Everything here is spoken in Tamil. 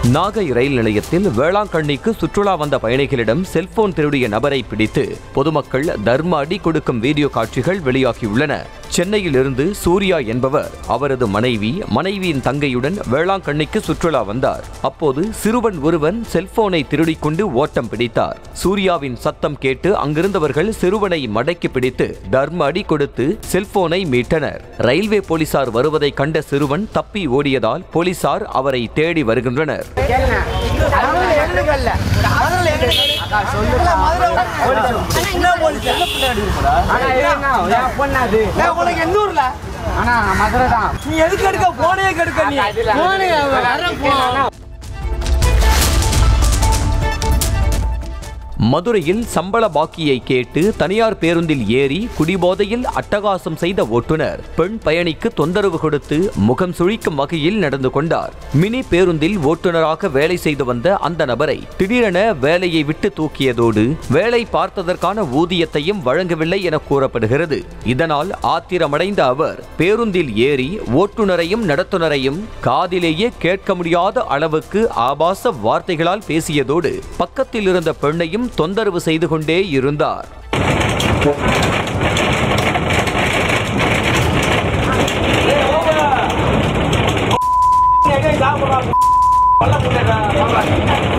நாகை ரயில் நிலையத்தில் வேளாங்கண்ணிக்கு சுற்றுலா வந்த பயணிகளிடம் செல்போன் திருடிய நபரை பிடித்து பொதுமக்கள் தர்ம அடி கொடுக்கும் வீடியோ காட்சிகள் வெளியாகியுள்ளன சென்னையில் இருந்து சூர்யா என்பவர் அவரது மனைவி மனைவியின் தங்கையுடன் வேளாங்கண்ணிக்கு சுற்றுலா வந்தார் அப்போது சிறுவன் ஒருவன் செல்போனை திருடிக் கொண்டு ஓட்டம் பிடித்தார் சூர்யாவின் சத்தம் கேட்டு அங்கிருந்தவர்கள் சிறுவனை மடக்கி பிடித்து தர்ம அடி கொடுத்து செல்போனை மீட்டனர் ரயில்வே போலீசார் வருவதை கண்ட சிறுவன் தப்பி ஓடியதால் போலீசார் அவரை தேடி வருகின்றனர் உனக்கு எந்த ஊர்ல ஆனா மதுரை தான் நீ எதுக்கு எடுக்க போனே கெடுக்க நீ மதுரையில் சம்பள பாக்கியை கேட்டு தனியார் பேருந்தில் ஏறி குடிபோதையில் அட்டகாசம் செய்த ஓட்டுநர் பெண் பயணிக்கு தொந்தரவு கொடுத்து முகம் சுழிக்கும் வகையில் நடந்து கொண்டார் மினி பேருந்தில் ஓட்டுநராக வேலை செய்து வந்த அந்த நபரை திடீரென வேலையை விட்டு தூக்கியதோடு வேலை பார்த்ததற்கான ஊதியத்தையும் வழங்கவில்லை என கூறப்படுகிறது இதனால் ஆத்திரமடைந்த அவர் பேருந்தில் ஏறி ஓட்டுநரையும் நடத்துனரையும் காதிலேயே கேட்க முடியாத அளவுக்கு ஆபாச வார்த்தைகளால் பேசியதோடு பக்கத்தில் இருந்த பெண்ணையும் தொந்தரவு செய்து கொண்டே இருந்தார் சாப்பிடலாம்